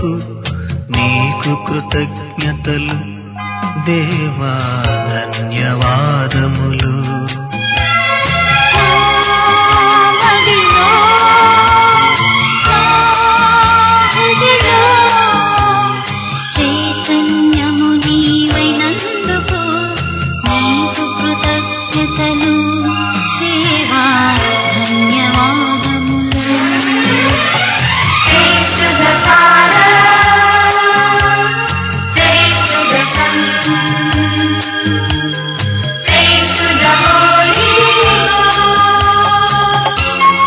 విన్నందుకు నీకు కృతజ్ఞతలు దేవా ధన్యవాదములు మదిలో హృదయలో చైతన్యము నీవైనందుకు నీకు కృతజ్ఞతలు దేవా ధన్యవాదములు Praise to the Father, praise to the Son, praise to the Holy Ghost.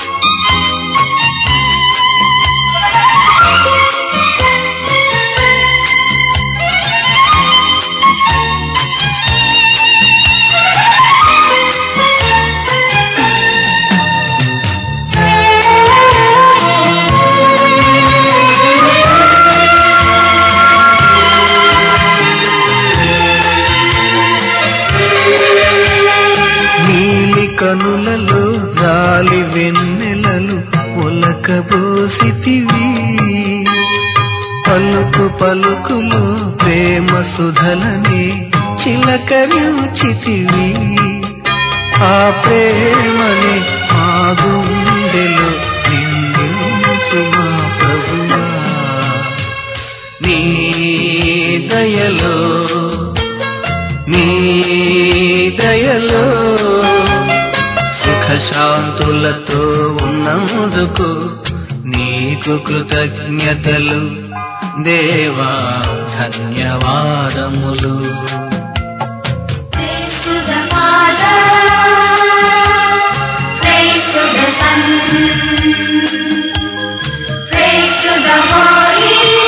నీలి కనులలో గాలి వెన్నెలలు ఒలకబోసితివి పలుకు పలుకులు ప్రేమ సుధలని చిలకరించితివి ఆ ప్రేమని మా గుండెలో నిందించు మా ప్రభువా నీ దయలో నీ దయలో సుఖశాంతులతో ఉన్నందుకు నీకు కృతజ్ఞతలు దేవా ధన్యవాదములు Praise to the Father, praise to the Son, praise to the Holy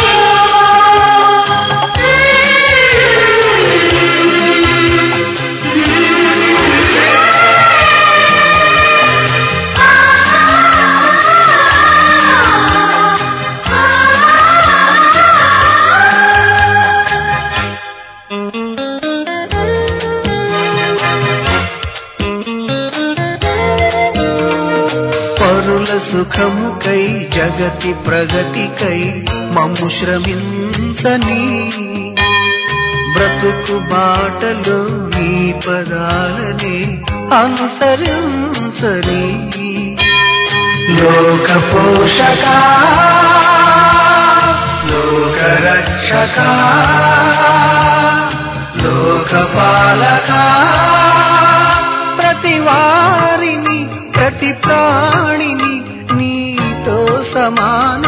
పరుల సుఖముకై జగతి ప్రగతికై మమ్ము శ్రమించని బ్రతుకు బాటలో నీ పదాలని అనుసరించని లోక పోషక లోక రక్షక లోక పాలక ప్రతి వారిని ప్రతి ప్రాణిని నీతో సమాన